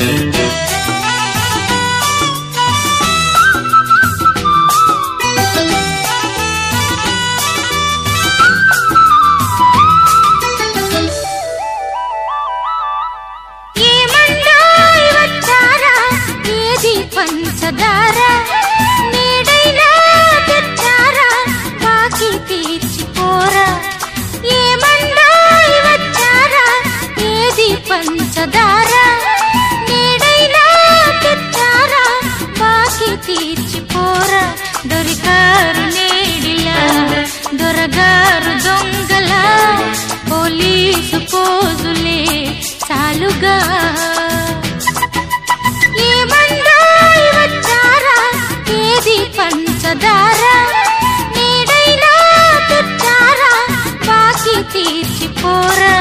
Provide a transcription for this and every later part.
ఏమండోయ్ వచ్చారా ఏది పంచదార నేడైనా తెచ్చారా బాకీ తీర్చిపోరా ఏమండోయ్ వచ్చారా ఏది పంచదార నేడైనా తెచ్చారా బాకీ తీర్చిపోరా దొరికారు నేడిలా దొరగారు దొంగల పోలీసు పోజులే చాలుగా ఏమండోయ్ వచ్చారా ఏది పంచదార నేడైనా తెచ్చారా బాకీ తీర్చిపోరా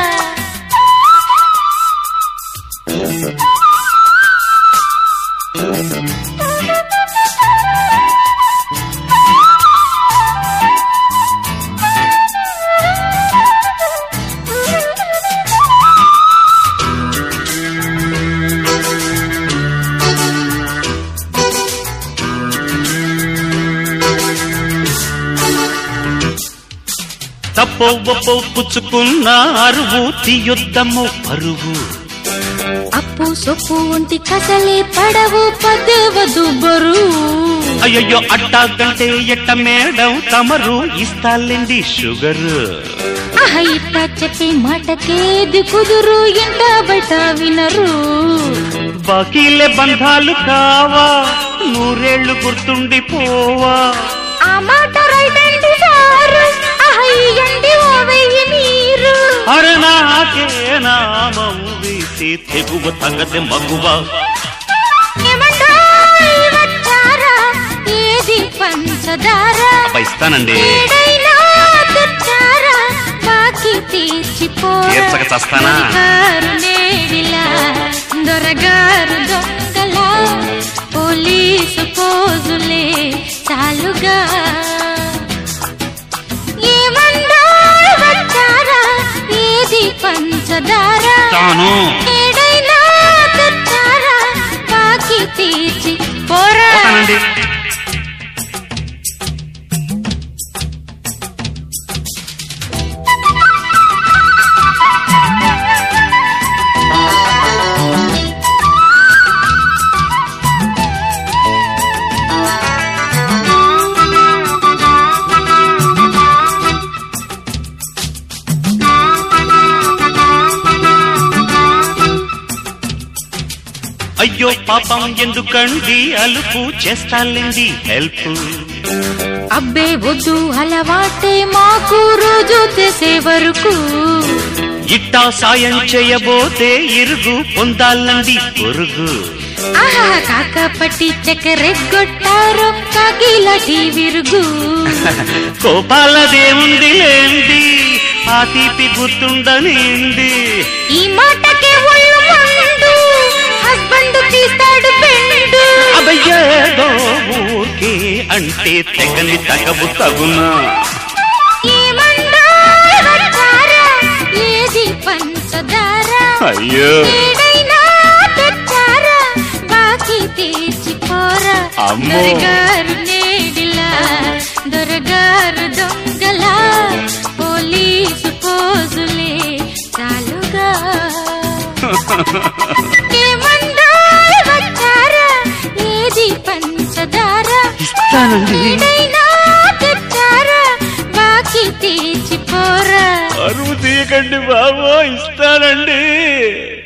తప్పో ఒప్పో పుచ్చుకున్న అరువు తీయొద్దము పరువు అప్పు సొప్పు ఒంటి కసలే పడవు పదవదు బరువు అయ్యయ్యో అట్టాగంటే ఎట్ట మేడం తమరు ఇస్తాలేండి షుగర్ ఆహ ఇట్ట చెప్పే మాటకేది కుదురు ఇంట బయట వినరు బాకీలే బంధాలు కావా నూరేళ్లు గుర్తుండిపోవా ఆ మాట రైట్ అండి సారు ఆహ ఇయ్యండి ఓ వెయ్యి మీరు అరే నాకే నామం వీసి తెగువ తగదె మగువ ఏమండోయ్ వచ్చారా ఏది పంచదార అబ్బా, ఇస్తానండి ఏడైనా తెచ్చారా బాకీ తీర్చిపోరా తీర్చక చస్తానా? దొరగారు నేడిలా దొరగారు దొంగల పోలీసు పోజులే చాలుగా ఏమండోయ్ వచ్చారా ఏది పంచదార తాను ఏడైనా తెచ్చారా బాకీ తీర్చి పోరా పోతానండి అయ్యో పాపం ఎందుకండి అలుపు చేస్తాలేండి హెల్ప్ అబ్బే వద్దు అలవాటే మాకు రోజు చేసే వరకు ఇట్టా సాయం చేయబోతే ఇరుగు పొందాలండి పొరుగు ఆహా కాకపట్టి చక్కెరెగ్గొట్టారు కాకిలాటి విరుగు కోపాలదేముంది లేండి ఆ తీపి గుర్తుండనిండి ఈ మాటకే ఒళ్ళు మండు హస్బెండ్ తీస్తాడు బెండు అబయ్యేదో ఊరికే అంటే తెగని తగవు తగునా ఏమండోయ్ వచ్చారా ఏది పంచదార అయ్యో ఏడైనా తెచ్చారా బాకీ తీర్చిపోరా అమ్మో. దొరగారు నేడిలా దొరగారు దొంగల పోలీసు పోజులే చాలుగా ఏమండోయ్ వచ్చారా ఏది పంచదార ఇస్తానండి ఏడైనా తెచ్చారా బాకీ తీర్చిపోరా అరువు తీయకండి బాబో ఇస్తానండి